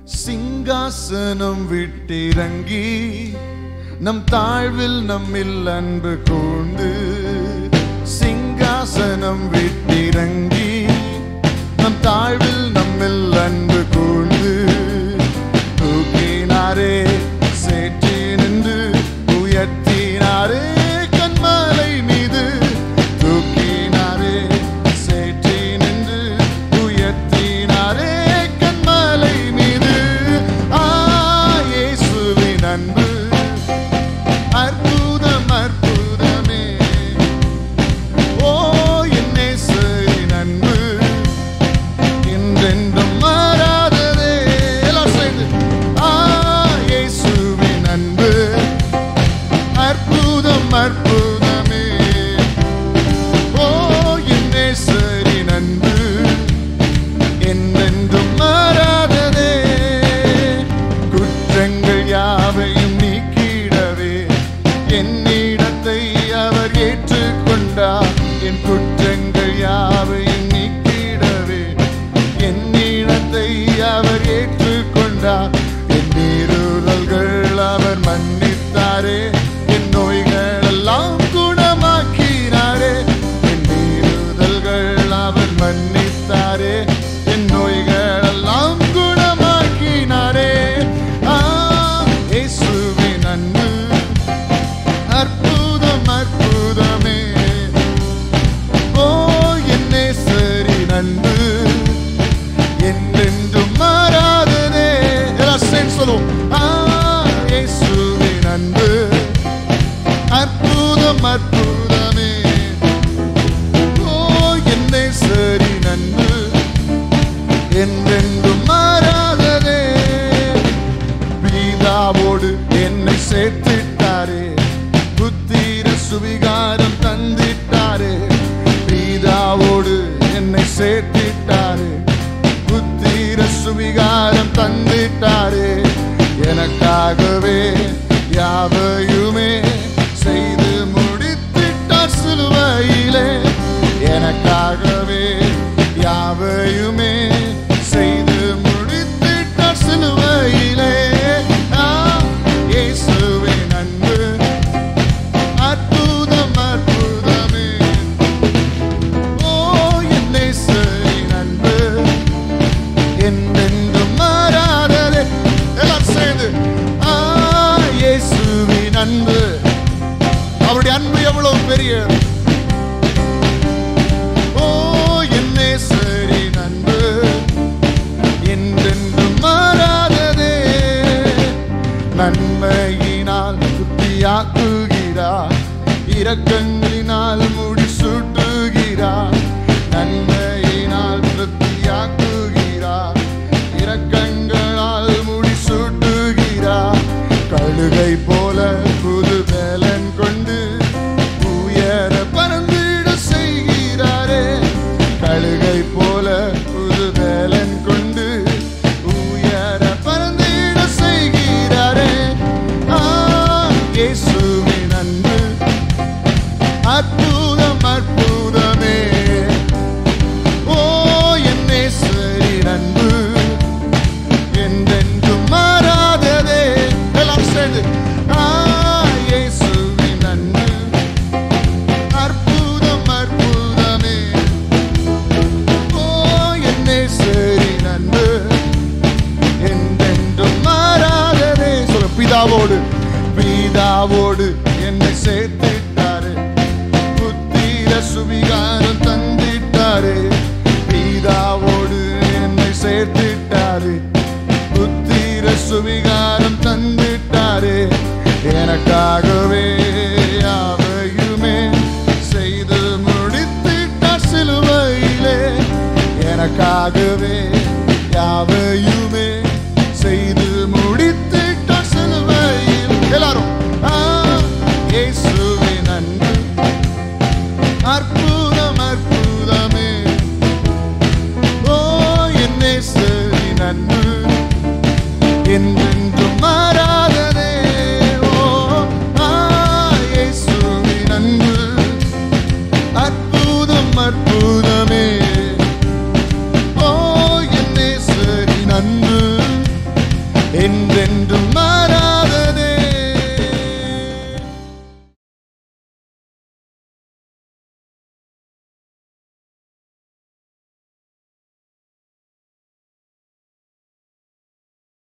சிங்காசனம் விட்டிறங்கி நம் தாழ்வில் நம்மில் அன்பு கூர்ந்து சிங்காசனம் விட்டிறங்கி நம் தாழ்வில் நம்மில் அன்பு கூர்ந்து தூக்கினாரே சேற்றி நின்று உயர்த்தினாரே கண்மலை மீது தூக்கினாரே சேற்றி நின்று உயர்த்தினாரே கண்மலை மீது ஆ இயேசுவின் அன்பு அற்புதம் அற்புதமே ஓ என் நேசரின் அன்பு என்றென்றும் மாறாததே எல்லாம் சேர்ந்து ஆ இயேசுவின் அன்பு அற்புதம் அற்புதமே ஓ என் நேசரின் அன்பு என்றென்றும் மாறாததே குற்றங்கள் யாவையும் நீக்கிடவே என்னிடத்தை அவர் ஏற்றுக்கொண்டார் என் குற்றங்கள் யாவையும் நீக்கிடவே என்னிடத்தை அவர் ஏற்றுக்கொண்டார் என் மீறுதல்கள் அவர் மன்னித்தாரே என் நோய்கள் எல்லாம் குணமாக்கினாரே என் மீறுதல்கள் அவர் மன்னித்தாரே என் நோய்கள் எல்லாம் குணமாக்கினாரே ஆ இயேசுவின் அன்பு அற்புதம் அற்புதமே ஓ என் நேசரின் அன்பு என்றென்றும் மாறாததே எல்லாம் சேர்ந்து சொல்லுவோம் ஆ இயேசுவின் அன்பு அற்புதம் அற்புதமே ஓ என் நேசரின் அன்பு என்றென்றும் மாறாததே பிதாவோடு என்னை சேர்த்திட்டாரே புத்திர சுவிகாரம் தந்திட்டாரே பிதாவோடு என்னை சேர்த்திட்டாரே புத்திர சுவிகாரம் தந்திட்டாரே எனக்காகவே யாவையுமே செய்து முடித்திட்டார் சிலுவையிலே எனக்காகவே யாவையுமே செய்து முடித்திட்டார் சிலுவையிலே ஆ, இயேசுவின் அன்பு அற்புதம் அற்புதமே ஓ என் நேசரின் அன்பு என்றென்றும் மாறாததே எல்லாம் சேர்ந்து ஆ இயேசுவின் அன்பு அவருடைய அன்பு எவ்வளவு பெரிய ஓ என் நேசரின் அன்பு என்றென்றும் மாறாததே நன்மையினால் திருப்தியாக்குகிறார் இரக்கங்களினால் முடிசூட்டுகிறார் நன்மையினால் திருப்தியாக்குகிறார் இரக்கங்களால் முடிசூட்டுகிறார் கழுகை போல புது பலன் கொண்டு உயர பறந்திட செய்கிறாரே கழுகை போல புது பலன் கொண்டு உயர பறந்திட செய்கிறாரே ஆ இயேசுவின் அன்பு அற்புதம் அற்புதமே ஓ என் நேசரின் அன்பு என்றென்றும் மாறாததே எல்லாம் சேர்ந்து ஆ இயேசுவின் அன்பு அற்புதம் அற்புதமே ஓ என் நேசரின் அன்பு என்றென்றும் மாறாததே சொல்ல பிதாவோடு பிதாவோடு என்னை சேர்த்திட்டாரு புத்திர சுவிகாரம் தந்திட்டாரு பிதாவோடு என்னை சேர்த்திட்டாரு புத்திர சுவிகாரம் தந்திட்டாரு எனக்காகவே யாவையுமே செய்து முடித்திட்டார் சிலுவையிலே எனக்காகவே யாவையுமே செய்து முடித்திட்டார் சிலுவையில் எல்லாரும் ஆ, இயேசுவின் அன்பு அற்புதம் அற்புதமே ஓ என் நேசரின் அன்பு என்று